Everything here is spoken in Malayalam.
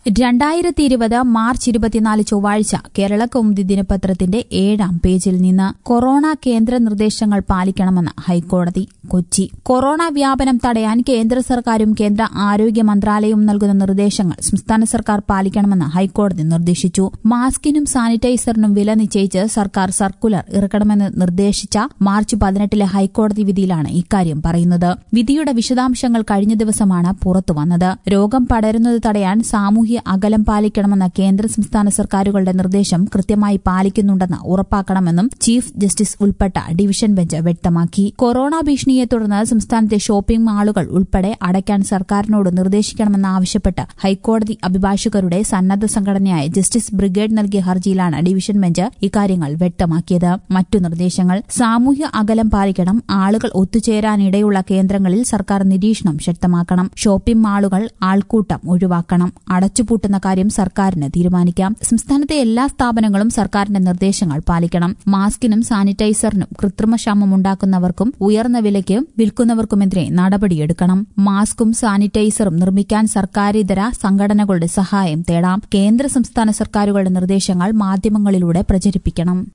രണ്ടായിരത്തി ഇരുപത് മാർച്ച് ഇരുപത്തിനാല് ചൊവ്വാഴ്ച കേരള കൗമുദി ദിനപത്രത്തിന്റെ ഏഴാം പേജിൽ നിന്ന് കൊറോണ കേന്ദ്ര നിർദ്ദേശങ്ങൾ പാലിക്കണമെന്ന് ഹൈക്കോടതി കൊച്ചി കൊറോണ വ്യാപനം തടയാൻ കേന്ദ്ര സർക്കാരും കേന്ദ്ര ആരോഗ്യ മന്ത്രാലയവും നൽകുന്ന നിർദ്ദേശങ്ങൾ സംസ്ഥാന സർക്കാർ പാലിക്കണമെന്ന് ഹൈക്കോടതി നിർദ്ദേശിച്ചു മാസ്കിനും സാനിറ്റൈസറിനും വില നിശ്ചയിച്ച് സർക്കാർ സർക്കുലർ ഇറക്കണമെന്ന് നിർദ്ദേശിച്ച മാർച്ച് പതിനെട്ടിലെ ഹൈക്കോടതി വിധിയിലാണ് ഇക്കാര്യം പറയുന്നത് വിധിയുടെ വിശദാംശങ്ങൾ കഴിഞ്ഞ ദിവസമാണ് പുറത്തുവന്നത് രോഗം പടരുന്നത് തടയാൻ സാമൂഹ്യ അകലം പാലിക്കണമെന്ന കേന്ദ്ര സംസ്ഥാന സർക്കാരുകളുടെ നിർദ്ദേശം കൃത്യമായി പാലിക്കുന്നുണ്ടെന്ന് ഉറപ്പാക്കണമെന്നും ചീഫ് ജസ്റ്റിസ് ഉൾപ്പെട്ട ഡിവിഷൻ ബെഞ്ച് വ്യക്തമാക്കി കൊറോണ ഭീഷണിയെ തുടർന്ന് സംസ്ഥാനത്തെ ഷോപ്പിംഗ് മാളുകൾ ഉൾപ്പെടെ അടയ്ക്കാൻ സർക്കാരിനോട് നിർദ്ദേശിക്കണമെന്നാവശ്യപ്പെട്ട് ഹൈക്കോടതി അഭിഭാഷകരുടെ സന്നദ്ധ സംഘടനയായ ജസ്റ്റിസ് ബ്രിഗേഡ് നൽകിയ ഹർജിയിലാണ് ഡിവിഷൻ ബെഞ്ച് ഇക്കാര്യങ്ങൾ വ്യക്തമാക്കിയത് മറ്റു നിർദ്ദേശങ്ങൾ സാമൂഹ്യ അകലം പാലിക്കണം ആളുകൾ ഒത്തുചേരാനിടയുള്ള കേന്ദ്രങ്ങളിൽ സർക്കാർ നിരീക്ഷണം ശക്തമാക്കണം ഷോപ്പിംഗ് മാളുകൾ ആൾക്കൂട്ടം ഒഴിവാക്കണം അടച്ചുപൂട്ടുന്ന കാര്യം സർക്കാരിന് തീരുമാനിക്കാം സംസ്ഥാനത്തെ എല്ലാ സ്ഥാപനങ്ങളും സർക്കാരിന്റെ നിർദ്ദേശങ്ങൾ പാലിക്കണം മാസ്കിനും സാനിറ്റൈസറിനും കൃത്രിമക്ഷാമം ഉണ്ടാക്കുന്നവർക്കും ഉയർന്ന വിലയ്ക്ക് വിൽക്കുന്നവർക്കുമെതിരെ നടപടിയെടുക്കണം മാസ്കും സാനിറ്റൈസറും നിർമ്മിക്കാൻ സർക്കാരിതര സംഘടനകളുടെ സഹായം തേടാം കേന്ദ്ര സംസ്ഥാന സർക്കാരുകളുടെ നിർദ്ദേശങ്ങൾ മാധ്യമങ്ങളിലൂടെ പ്രചരിപ്പിക്കണം